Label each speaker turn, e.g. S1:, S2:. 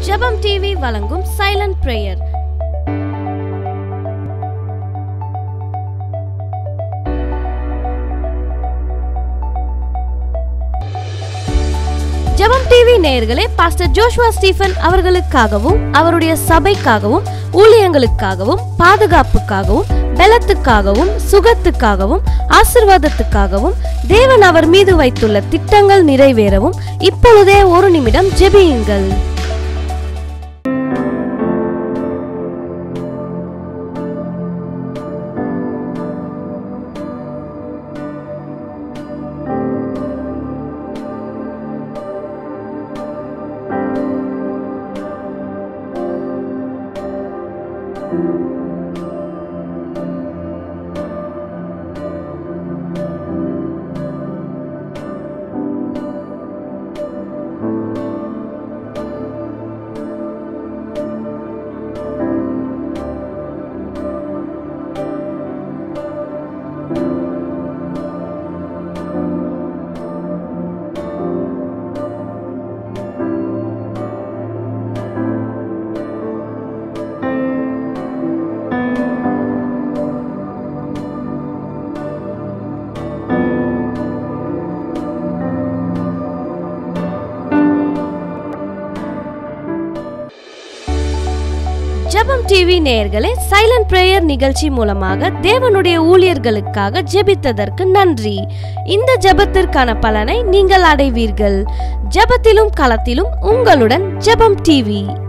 S1: ஜெபம் டிவி வழங்கும் silent prayer ஜெபம் டிவி நேயர்களே பாஸ்டர் ஜோஷுவா ஸ்டீஃபன் அவர்களுக்காகவும் அவருடைய சபைக்காகவும் ஊழியங்களுக்காகவும் பாதுகாப்புக்காகவும் பலத்துக்காகவும் சுகத்துக்காகவும் ஆசிர்வாதத்துக்காகவும் தேவன் அவர் மீது வைத்துள்ள திட்டங்கள் நிறைவேறவும் இப்பொழுதே ஒரு நிமிடம் ஜெபியுங்கள் ஜெபம் டிவி நேயர்களே சைலண்ட் பிரேயர் நிகழ்ச்சி மூலமாக தேவனுடைய ஊழியர்களுக்காக ஜெபித்ததற்கு நன்றி இந்த ஜெபத்திற்கான பலனை நீங்கள் அடைவீர்கள் ஜெபத்திலும் களத்திலும் உங்களுடன் ஜெபம் டிவி